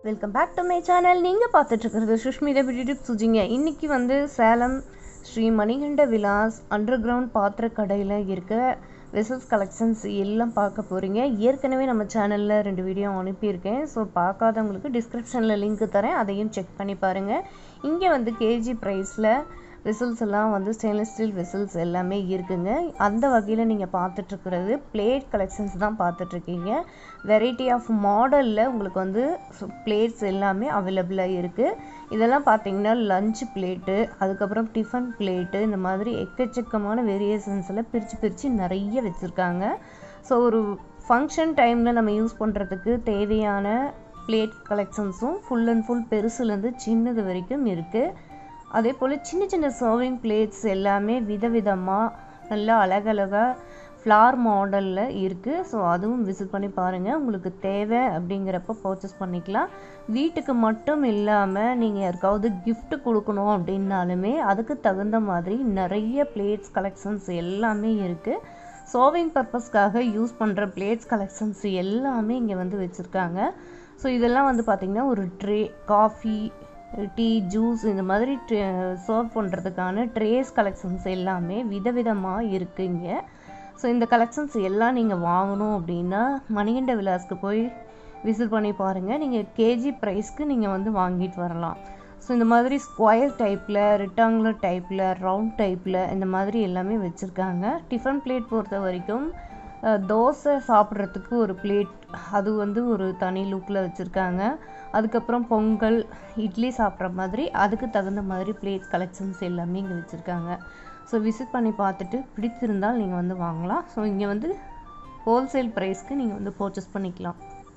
welcome back to my channel நீங்கள் பார்த்துட்டு இருக்கிறது சுஷ்மிதா பியூட்டி சுஜிங்க இன்னைக்கு வந்து சேலம் ஸ்ரீ மணிகண்ட விலாஸ் அண்டர் கிரவுண்ட் பாத்திர கடையில் இருக்க வெசல்ஸ் கலெக்ஷன்ஸ் எல்லாம் பார்க்க போகிறீங்க ஏற்கனவே நம்ம சேனலில் ரெண்டு வீடியோ அனுப்பியிருக்கேன் ஸோ பார்க்காதவங்களுக்கு டிஸ்கிரிப்ஷனில் லிங்க் தரேன் அதையும் செக் பண்ணி பாருங்கள் இங்கே வந்து கேஜி ப்ரைஸில் வெசல்ஸ் எல்லாம் வந்து ஸ்டெயின்லெஸ் ஸ்டீல் வெசல்ஸ் எல்லாமே இருக்குங்க அந்த வகையில் நீங்கள் பார்த்துட்ருக்கிறது பிளேட் கலெக்ஷன்ஸ் தான் பார்த்துட்ருக்கீங்க வெரைட்டி ஆஃப் மாடலில் உங்களுக்கு வந்து பிளேட்ஸ் எல்லாமே அவைலபிளாக இருக்குது இதெல்லாம் பார்த்தீங்கன்னா லஞ்ச் பிளேட்டு அதுக்கப்புறம் டிஃபன் பிளேட்டு இந்த மாதிரி எக்கச்சக்கமான வேரியேஷன்ஸில் பிரித்து பிரித்து நிறைய வச்சுருக்காங்க ஸோ ஒரு ஃபங்க்ஷன் டைமில் நம்ம யூஸ் பண்ணுறதுக்கு தேவையான பிளேட் கலெக்ஷன்ஸும் ஃபுல் அண்ட் ஃபுல் பெருசுலேருந்து சின்னது வரைக்கும் இருக்குது அதே போல் சின்ன சின்ன சர்விங் பிளேட்ஸ் எல்லாமே விதவிதமாக நல்லா அழகழகாக ஃப்ளார் மாடலில் இருக்குது ஸோ அதுவும் விசிட் பண்ணி பாருங்கள் உங்களுக்கு தேவை அப்படிங்கிறப்ப பர்ச்சேஸ் பண்ணிக்கலாம் வீட்டுக்கு மட்டும் இல்லாமல் நீங்கள் யாருக்காவது gift கொடுக்கணும் அப்படின்னாலுமே அதுக்கு தகுந்த மாதிரி நிறைய பிளேட்ஸ் கலெக்ஷன்ஸ் எல்லாமே இருக்குது சர்விங் பர்பஸ்க்காக யூஸ் பண்ணுற பிளேட்ஸ் கலெக்ஷன்ஸ் எல்லாமே இங்கே வந்து வச்சுருக்காங்க ஸோ இதெல்லாம் வந்து பார்த்திங்கன்னா ஒரு ட்ரே காஃபி டீ ஜூஸ் இந்த மாதிரி சர்வ் பண்ணுறதுக்கான ட்ரேஸ் கலெக்ஷன்ஸ் எல்லாமே விதவிதமாக இருக்குங்க ஸோ இந்த கலெக்ஷன்ஸ் எல்லாம் நீங்கள் வாங்கணும் அப்படின்னா மணிகண்ட விலாஸ்க்கு போய் விசிட் பண்ணி பாருங்கள் நீங்கள் கேஜி ப்ரைஸ்க்கு நீங்கள் வந்து வாங்கிட்டு வரலாம் ஸோ இந்த மாதிரி ஸ்கொயர் டைப்பில் ரெக்டாங்குலர் டைப்பில் ரவுண்ட் டைப்பில் இந்த மாதிரி எல்லாமே வச்சுருக்காங்க டிஃபன் பிளேட் பொறுத்த வரைக்கும் தோசை சாப்பிட்றதுக்கு ஒரு பிளேட் அது வந்து ஒரு தனி லுக்கில் வச்சுருக்காங்க அதுக்கப்புறம் பொங்கல் இட்லி சாப்பிட்ற மாதிரி அதுக்கு தகுந்த மாதிரி பிளேட் கலெக்ஷன்ஸ் எல்லாமே இங்கே வச்சுருக்காங்க ஸோ விசிட் பண்ணி பார்த்துட்டு பிடிச்சிருந்தால் நீங்கள் வந்து வாங்கலாம் ஸோ இங்கே வந்து ஹோல்சேல் ப்ரைஸ்க்கு நீங்கள் வந்து பர்ச்சேஸ் பண்ணிக்கலாம்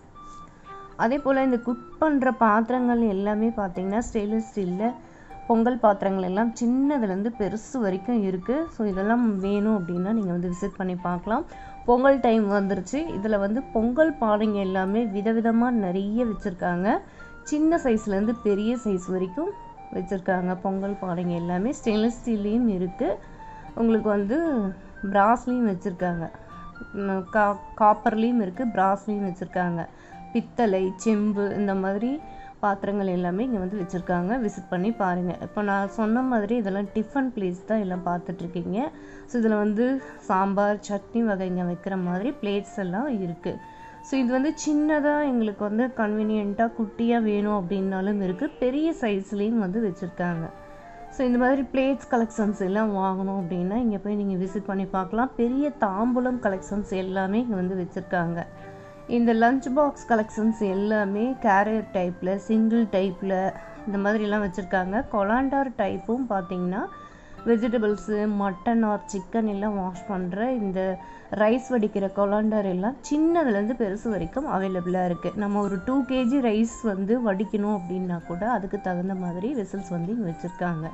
அதே போல் இந்த குக் பண்ணுற பாத்திரங்கள் எல்லாமே பார்த்தீங்கன்னா ஸ்டெயின்லெஸ் ஸ்டீலில் பொங்கல் பாத்திரங்கள் எல்லாம் சின்னதுலேருந்து பெருசு வரைக்கும் இருக்குது ஸோ இதெல்லாம் வேணும் அப்படின்னா நீங்கள் வந்து விசிட் பண்ணி பார்க்கலாம் பொங்கல் டைம் வந்துருச்சு இதில் வந்து பொங்கல் பானைங்க எல்லாமே விதவிதமாக நிறைய வச்சுருக்காங்க சின்ன சைஸ்லேருந்து பெரிய சைஸ் வரைக்கும் வச்சுருக்காங்க பொங்கல் பானைங்க எல்லாமே ஸ்டெயின்லெஸ் ஸ்டீல்லையும் இருக்குது உங்களுக்கு வந்து பிராஸ்லேயும் வச்சுருக்காங்க கா காப்பர்லேயும் இருக்குது பிராஸ்லேயும் வச்சுருக்காங்க பித்தளை செம்பு இந்த மாதிரி பாத்திரங்கள் எல்லாமே இங்கே வந்து வச்சுருக்காங்க விசிட் பண்ணி பாருங்கள் இப்போ நான் சொன்ன மாதிரி இதெல்லாம் டிஃபன் பிளேஸ் தான் எல்லாம் பார்த்துட்ருக்கீங்க ஸோ இதில் வந்து சாம்பார் சட்னி வகைங்க வைக்கிற மாதிரி பிளேட்ஸ் எல்லாம் இருக்குது ஸோ இது வந்து சின்னதாக எங்களுக்கு வந்து கன்வீனியண்ட்டாக குட்டியாக வேணும் அப்படின்னாலும் இருக்குது பெரிய சைஸ்லேயும் வந்து வச்சுருக்காங்க ஸோ இந்த மாதிரி பிளேட்ஸ் கலெக்ஷன்ஸ் எல்லாம் வாங்கணும் அப்படின்னா இங்கே போய் நீங்கள் விசிட் பண்ணி பார்க்கலாம் பெரிய தாம்பூலம் கலெக்ஷன்ஸ் எல்லாமே இங்கே வந்து வச்சுருக்காங்க இந்த லஞ்ச் பாக்ஸ் கலெக்ஷன்ஸ் எல்லாமே கேரியர் டைப்பில் சிங்கிள் டைப்பில் இந்த மாதிரிலாம் வச்சுருக்காங்க கொலாண்டார் டைப்பும் பார்த்தீங்கன்னா வெஜிடபிள்ஸு மட்டன் ஆர் சிக்கன் எல்லாம் வாஷ் பண்ணுற இந்த ரைஸ் வடிக்கிற கொலாண்டார் எல்லாம் சின்னதுலேருந்து பெருசு வரைக்கும் அவைலபிளாக இருக்குது நம்ம ஒரு டூ கேஜி ரைஸ் வந்து வடிக்கணும் அப்படின்னா கூட அதுக்கு தகுந்த மாதிரி வெசல்ஸ் வந்து இங்கே வச்சுருக்காங்க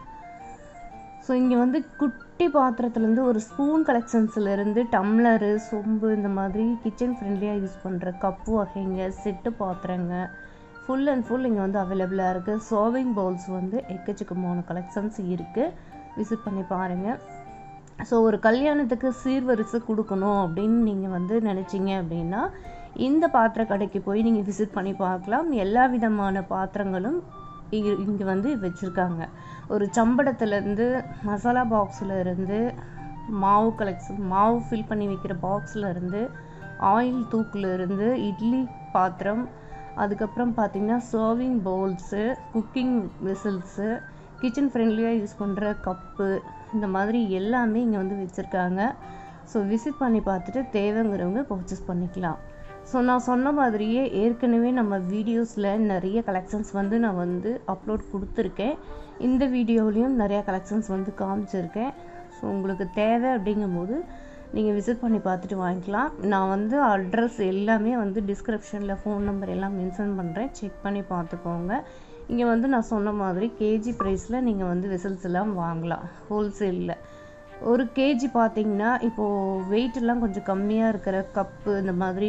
ஸோ இங்கே வந்து குட்டி பாத்திரத்துலேருந்து ஒரு ஸ்பூன் கலெக்ஷன்ஸ்லேருந்து டம்ளரு சொம்பு இந்த மாதிரி கிச்சன் ஃப்ரெண்ட்லியாக யூஸ் பண்ணுற கப்பு வகைங்க செட்டு பாத்திரங்க ஃபுல் அண்ட் ஃபுல் இங்கே வந்து அவைலபிளாக இருக்குது சர்விங் பவுல்ஸ் வந்து எக்கச்சக்கமான கலெக்ஷன்ஸ் இருக்குது விசிட் பண்ணி பாருங்கள் ஸோ ஒரு கல்யாணத்துக்கு சீர்வரிசை கொடுக்கணும் அப்படின்னு நீங்கள் வந்து நினச்சிங்க அப்படின்னா இந்த பாத்திர கடைக்கு போய் நீங்கள் விசிட் பண்ணி பார்க்கலாம் எல்லா விதமான பாத்திரங்களும் இங்கே வந்து வச்சுருக்காங்க ஒரு சம்படத்துலேருந்து மசாலா பாக்ஸில் இருந்து மாவு கலெக்ஷன் மாவு ஃபில் பண்ணி வைக்கிற பாக்ஸில் இருந்து ஆயில் தூக்கில் இருந்து இட்லி பாத்திரம் அதுக்கப்புறம் பார்த்திங்கன்னா serving bowls cooking vessels kitchen ஃப்ரெண்ட்லியாக யூஸ் பண்ணுற கப்பு இந்த மாதிரி எல்லாமே இங்கே வந்து வச்சுருக்காங்க ஸோ விசிட் பண்ணி பார்த்துட்டு தேவைங்கிறவங்க பர்ச்சேஸ் பண்ணிக்கலாம் ஸோ நான் சொன்ன மாதிரியே ஏற்கனவே நம்ம வீடியோஸில் நிறைய கலெக்ஷன்ஸ் வந்து நான் வந்து அப்லோட் கொடுத்துருக்கேன் இந்த வீடியோலையும் நிறையா கலெக்ஷன்ஸ் வந்து காமிச்சிருக்கேன் ஸோ உங்களுக்கு தேவை அப்படிங்கும்போது நீங்கள் விசிட் பண்ணி பார்த்துட்டு வாங்கிக்கலாம் நான் வந்து அட்ரஸ் எல்லாமே வந்து டிஸ்கிரிப்ஷனில் ஃபோன் நம்பர் எல்லாம் மென்ஷன் பண்ணுறேன் செக் பண்ணி பார்த்துக்கோங்க இங்கே வந்து நான் சொன்ன மாதிரி கேஜி ப்ரைஸில் நீங்கள் வந்து வெசல்ஸ் எல்லாம் வாங்கலாம் ஹோல்சேலில் ஒரு கேஜி பார்த்தீங்கன்னா இப்போது வெயிட்டெல்லாம் கொஞ்சம் கம்மியாக இருக்கிற கப்பு இந்த மாதிரி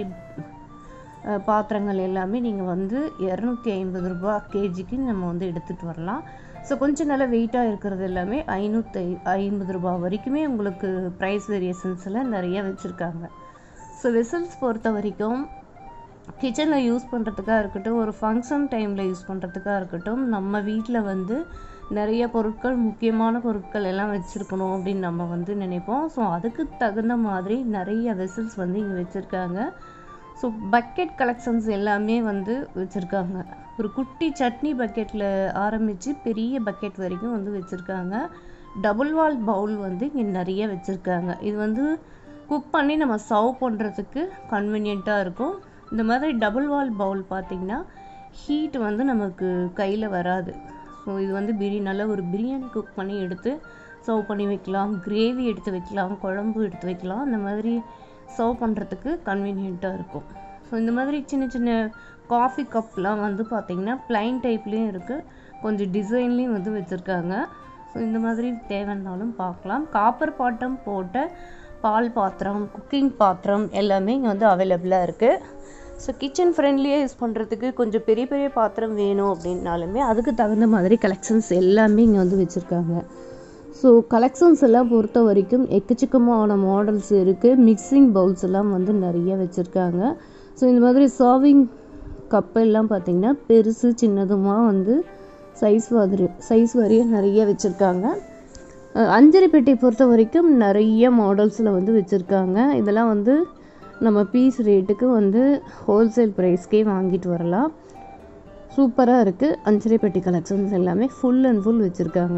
பாத்திரங்கள் எல்லாமே நீங்கள் வந்து இரநூத்தி ஐம்பது ரூபா கேஜிக்கு நம்ம வந்து எடுத்துகிட்டு வரலாம் ஸோ கொஞ்சம் நல்லா வெயிட்டாக இருக்கிறது எல்லாமே ஐநூற்றி ஐம்பது ரூபா வரைக்குமே உங்களுக்கு ப்ரைஸ் வேரியேஷன்ஸில் நிறைய வச்சுருக்காங்க ஸோ வெசல்ஸ் பொறுத்த வரைக்கும் கிச்சனில் யூஸ் பண்ணுறதுக்காக இருக்கட்டும் ஒரு ஃபங்க்ஷன் டைமில் யூஸ் பண்ணுறதுக்காக இருக்கட்டும் நம்ம வீட்டில் வந்து நிறைய பொருட்கள் முக்கியமான பொருட்கள் எல்லாம் வச்சுருக்கணும் அப்படின்னு நம்ம வந்து நினைப்போம் ஸோ அதுக்கு தகுந்த மாதிரி நிறைய வெசல்ஸ் வந்து இங்கே வச்சுருக்காங்க ஸோ பக்கெட் கலெக்ஷன்ஸ் எல்லாமே வந்து வச்சுருக்காங்க ஒரு குட்டி சட்னி பக்கெட்டில் ஆரம்பித்து பெரிய பக்கெட் வரைக்கும் வந்து வச்சுருக்காங்க டபுள் வால் பவுல் வந்து இங்கே நிறைய வச்சுருக்காங்க இது வந்து குக் பண்ணி நம்ம சர்வ் பண்ணுறதுக்கு கன்வீனியண்ட்டாக இருக்கும் இந்த மாதிரி டபுள் வால் பவுல் பார்த்திங்கன்னா ஹீட் வந்து நமக்கு கையில் வராது ஸோ இது வந்து பிரி நல்லா ஒரு பிரியாணி குக் பண்ணி எடுத்து சர்வ் பண்ணி வைக்கலாம் கிரேவி எடுத்து வைக்கலாம் குழம்பு எடுத்து வைக்கலாம் அந்த மாதிரி சர்வ் பண்ணுறதுக்கு கன்வீனியண்ட்டாக இருக்கும் ஸோ இந்த மாதிரி சின்ன சின்ன காஃபி கப்லாம் வந்து பார்த்திங்கன்னா ப்ளைன் டைப்லேயும் இருக்குது கொஞ்சம் டிசைன்லேயும் வந்து வச்சுருக்காங்க ஸோ இந்த மாதிரி தேவைன்னாலும் பார்க்கலாம் காப்பர் பாட்டம் போட்ட பால் பாத்திரம் குக்கிங் பாத்திரம் எல்லாமே இங்கே வந்து அவைலபிளாக இருக்குது ஸோ கிச்சன் ஃப்ரெண்ட்லியாக யூஸ் பண்ணுறதுக்கு கொஞ்சம் பெரிய பெரிய பாத்திரம் வேணும் அப்படின்னாலுமே அதுக்கு தகுந்த மாதிரி கலெக்ஷன்ஸ் எல்லாமே இங்கே வந்து வச்சுருக்காங்க ஸோ கலெக்ஷன்ஸ் எல்லாம் பொறுத்த வரைக்கும் எக்கச்சக்கமான மாடல்ஸ் இருக்குது மிக்சிங் பவுல்ஸ் எல்லாம் வந்து நிறைய வச்சுருக்காங்க ஸோ இந்த மாதிரி சர்விங் கப் எல்லாம் பார்த்திங்கன்னா பெருசு சின்னதுமாக வந்து சைஸ் மாதிரி சைஸ் வரையும் நிறைய வச்சுருக்காங்க அஞ்சரை பெட்டி பொறுத்த வரைக்கும் நிறைய மாடல்ஸில் வந்து வச்சுருக்காங்க இதெல்லாம் வந்து நம்ம பீஸ் ரேட்டுக்கு வந்து ஹோல்சேல் ப்ரைஸ்க்கே வாங்கிட்டு வரலாம் சூப்பராக இருக்குது அஞ்சரை பெட்டி கலெக்ஷன்ஸ் எல்லாமே ஃபுல் அண்ட் ஃபுல் வச்சுருக்காங்க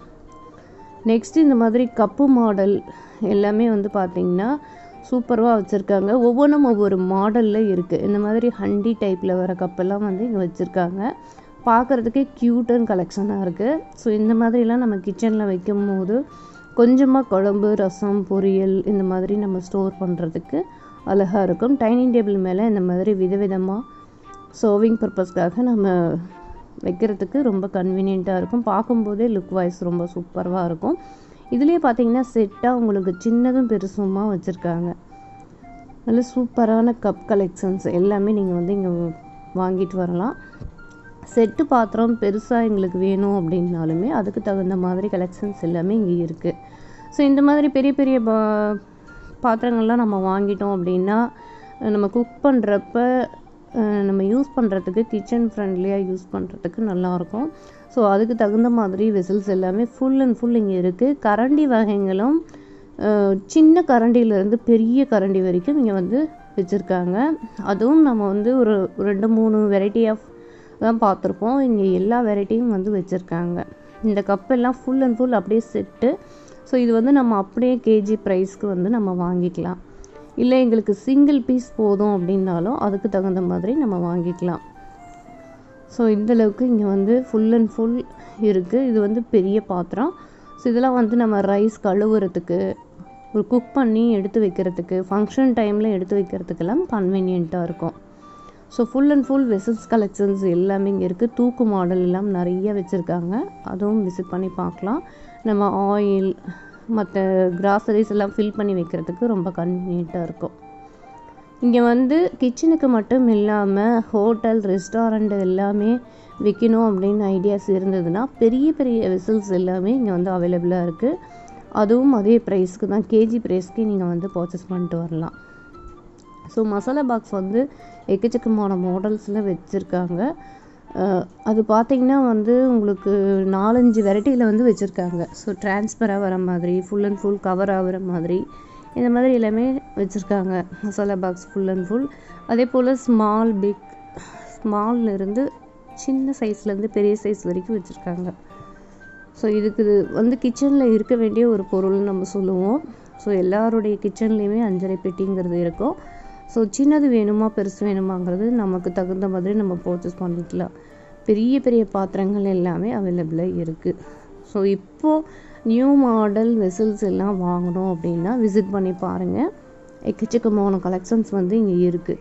நெக்ஸ்ட் இந்த மாதிரி கப்பு மாடல் எல்லாமே வந்து பார்த்திங்கன்னா சூப்பராக வச்சுருக்காங்க ஒவ்வொன்றும் ஒவ்வொரு மாடலில் இருக்குது இந்த மாதிரி ஹண்டி டைப்பில் வர கப்பெல்லாம் வந்து இங்கே வச்சுருக்காங்க பார்க்குறதுக்கே க்யூட் அண்ட் கலெக்ஷனாக இருக்குது ஸோ இந்த மாதிரிலாம் நம்ம கிச்சனில் வைக்கும் போது கொஞ்சமாக குழம்பு ரசம் பொரியல் இந்த மாதிரி நம்ம ஸ்டோர் பண்ணுறதுக்கு அழகாக இருக்கும் டைனிங் டேபிள் மேலே இந்த மாதிரி விதவிதமாக சர்விங் பர்பஸ்க்காக நம்ம வைக்கிறதுக்கு ரொம்ப கன்வீனியண்ட்டாக இருக்கும் பார்க்கும்போதே லுக் வைஸ் ரொம்ப சூப்பராக இருக்கும் இதுலேயே பார்த்தீங்கன்னா செட்டாக உங்களுக்கு சின்னதும் பெருசுமா வச்சுருக்காங்க நல்ல சூப்பரான கப் கலெக்ஷன்ஸ் எல்லாமே நீங்கள் வந்து இங்கே வாங்கிட்டு வரலாம் செட்டு பாத்திரம் பெருசாக எங்களுக்கு வேணும் அப்படின்னாலுமே அதுக்கு தகுந்த மாதிரி கலெக்ஷன்ஸ் எல்லாமே இங்கே இருக்குது ஸோ இந்த மாதிரி பெரிய பெரிய பா பாத்திரங்கள்லாம் நம்ம வாங்கிட்டோம் அப்படின்னா நம்ம குக் பண்ணுறப்ப நம்ம யூஸ் பண்ணுறதுக்கு கிச்சன் ஃப்ரெண்ட்லியாக யூஸ் பண்ணுறதுக்கு நல்லாயிருக்கும் ஸோ அதுக்கு தகுந்த மாதிரி வெசல்ஸ் எல்லாமே ஃபுல் அண்ட் ஃபுல் இங்கே இருக்குது கரண்டி வகைகளும் சின்ன கரண்டியிலேருந்து பெரிய கரண்டி வரைக்கும் இங்கே வந்து வச்சுருக்காங்க அதுவும் நம்ம வந்து ஒரு ரெண்டு மூணு வெரைட்டி ஆஃப் தான் பார்த்துருப்போம் இங்கே எல்லா வெரைட்டியும் வந்து வச்சுருக்காங்க இந்த கப்பெல்லாம் ஃபுல் அண்ட் ஃபுல் அப்படியே செட்டு ஸோ இது வந்து நம்ம அப்படியே கேஜி ப்ரைஸ்க்கு வந்து நம்ம வாங்கிக்கலாம் இல்லை எங்களுக்கு சிங்கிள் பீஸ் போதும் அப்படின்னாலும் அதுக்கு தகுந்த மாதிரி நம்ம வாங்கிக்கலாம் ஸோ இந்தளவுக்கு இங்கே வந்து ஃபுல் அண்ட் ஃபுல் இருக்குது இது வந்து பெரிய பாத்திரம் ஸோ இதெல்லாம் வந்து நம்ம ரைஸ் கழுவுறதுக்கு ஒரு குக் பண்ணி எடுத்து வைக்கிறதுக்கு ஃபங்க்ஷன் டைமில் எடுத்து வைக்கிறதுக்கெல்லாம் கன்வீனியண்ட்டாக இருக்கும் so full and full vessels collections எல்லாமே இங்கே இருக்குது தூக்கு மாடல் எல்லாம் நிறைய வச்சுருக்காங்க அதுவும் விசிட் பண்ணி பார்க்கலாம் நம்ம ஆயில் மற்ற கிராசரிஸ் எல்லாம் ஃபில் பண்ணி வைக்கிறதுக்கு ரொம்ப கன்வீனியண்ட்டாக இருக்கும் இங்கே வந்து கிச்சனுக்கு மட்டும் இல்லாமல் ஹோட்டல் ரெஸ்டாரண்ட் எல்லாமே விற்கணும் அப்படின்னு ஐடியாஸ் இருந்ததுன்னா பெரிய பெரிய வெசல்ஸ் எல்லாமே இங்கே வந்து அவைலபிளாக இருக்குது அதுவும் அதே ப்ரைஸ்க்கு தான் கேஜி ப்ரைஸ்க்கு நீங்கள் வந்து பர்ச்சேஸ் பண்ணிட்டு வரலாம் ஸோ மசாலா பாக்ஸ் வந்து எக்கச்சக்கமான மாடல்ஸில் வச்சுருக்காங்க அது பார்த்திங்கன்னா வந்து உங்களுக்கு நாலஞ்சு வெரைட்டியில் வந்து வச்சுருக்காங்க ஸோ ட்ரான்ஸ்பராக வர மாதிரி ஃபுல் அண்ட் ஃபுல் கவர் ஆகிற மாதிரி இந்த மாதிரி எல்லாமே வச்சுருக்காங்க masala box full and full அதே போல் ஸ்மால் பிக் ஸ்மால்லேருந்து சின்ன சைஸ்லேருந்து பெரிய சைஸ் வரைக்கும் வச்சுருக்காங்க ஸோ இதுக்கு இது வந்து கிச்சனில் இருக்க வேண்டிய ஒரு பொருள்னு நம்ம சொல்லுவோம் ஸோ எல்லாருடைய கிச்சன்லேயுமே அஞ்சரை பெட்டிங்கிறது இருக்கும் ஸோ சின்னது வேணுமா பெருசு வேணுமாங்கிறது நமக்கு தகுந்த மாதிரி நம்ம பர்ச்சேஸ் பண்ணிக்கலாம் பெரிய பெரிய பாத்திரங்கள் எல்லாமே அவைலபிளாக இருக்குது ஸோ இப்போது நியூ மாடல் வெசல்ஸ் எல்லாம் வாங்கணும் அப்படின்னா விசிட் பண்ணி பாருங்கள் எக்கச்சக்கமான கலெக்ஷன்ஸ் வந்து இங்கே இருக்குது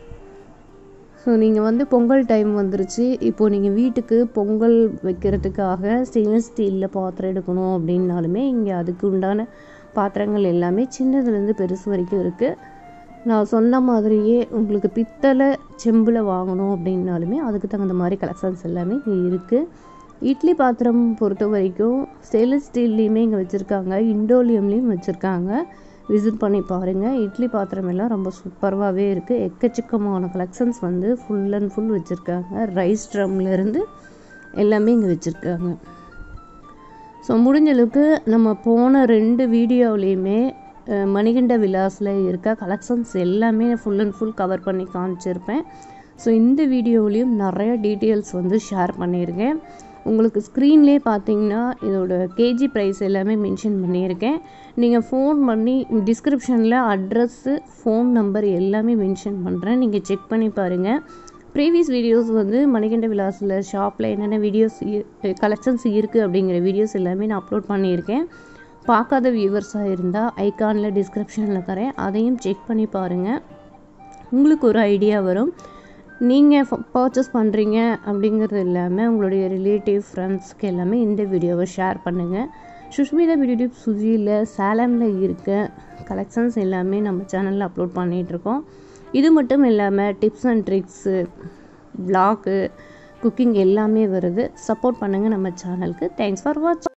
ஸோ நீங்கள் வந்து பொங்கல் டைம் வந்துருச்சு இப்போது நீங்கள் வீட்டுக்கு பொங்கல் வைக்கிறதுக்காக ஸ்டெயின்லெஸ் ஸ்டீலில் பாத்திரம் எடுக்கணும் அப்படின்னாலுமே இங்கே அதுக்கு உண்டான பாத்திரங்கள் எல்லாமே சின்னதுலேருந்து பெருசு வரைக்கும் இருக்குது நான் சொன்ன மாதிரியே உங்களுக்கு பித்தளை செம்பில் வாங்கணும் அப்படின்னாலுமே அதுக்கு தகுந்த மாதிரி கலெக்ஷன்ஸ் எல்லாமே இங்கே இருக்குது இட்லி பாத்திரம் பொறுத்த வரைக்கும் ஸ்டெயின்லெஸ் ஸ்டீல்லையுமே இங்கே வச்சுருக்காங்க இண்டோலியம்லேயும் வச்சுருக்காங்க விசிட் பண்ணி பாருங்கள் இட்லி பாத்திரம் எல்லாம் ரொம்ப சூப்பர்வாகவே இருக்குது எக்கச்சக்கமான கலெக்ஷன்ஸ் வந்து ஃபுல் அண்ட் ஃபுல் வச்சுருக்காங்க ரைஸ் ட்ரம்லேருந்து எல்லாமே இங்கே வச்சுருக்காங்க ஸோ முடிஞ்ச அளவுக்கு நம்ம போன ரெண்டு வீடியோவிலையுமே மணிகண்ட விலாஸில் இருக்க கலெக்ஷன்ஸ் எல்லாமே ஃபுல் அண்ட் ஃபுல் கவர் பண்ணி காமிச்சிருப்பேன் ஸோ இந்த வீடியோவிலையும் நிறைய டீட்டெயில்ஸ் வந்து ஷேர் பண்ணியிருக்கேன் உங்களுக்கு ஸ்க்ரீன்லேயே பார்த்தீங்கன்னா இதோட கேஜி ப்ரைஸ் எல்லாமே மென்ஷன் பண்ணியிருக்கேன் நீங்கள் ஃபோன் பண்ணி டிஸ்கிரிப்ஷனில் அட்ரஸ்ஸு ஃபோன் நம்பர் எல்லாமே மென்ஷன் பண்ணுறேன் நீங்கள் செக் பண்ணி பாருங்கள் ப்ரீவியஸ் வீடியோஸ் வந்து மணிகண்ட விலாஸில் ஷாப்பில் என்னென்ன வீடியோஸ் கலெக்ஷன்ஸ் இருக்குது அப்படிங்கிற வீடியோஸ் எல்லாமே நான் அப்லோட் பண்ணியிருக்கேன் பார்க்காத வியூவர்ஸாக இருந்தால் ஐக்கானில் டிஸ்கிரிப்ஷனில் தரேன் அதையும் செக் பண்ணி பாருங்கள் உங்களுக்கு ஒரு ஐடியா வரும் நீங்கள் பர்ச்சேஸ் பண்ணுறீங்க அப்படிங்கிறது இல்லாமல் உங்களுடைய ரிலேட்டிவ் ஃப்ரெண்ட்ஸ்க்கு எல்லாமே இந்த வீடியோவை ஷேர் பண்ணுங்கள் சுஷ்மிதா வீடியோ சுஜியில் சேலமில் இருக்க கலெக்ஷன்ஸ் எல்லாமே நம்ம சேனலில் அப்லோட் பண்ணிகிட்ருக்கோம் இது மட்டும் இல்லாமல் tips and tricks vlog cooking எல்லாமே வருது சப்போர்ட் பண்ணுங்கள் நம்ம சேனலுக்கு தேங்க்ஸ் ஃபார் வாட்ச்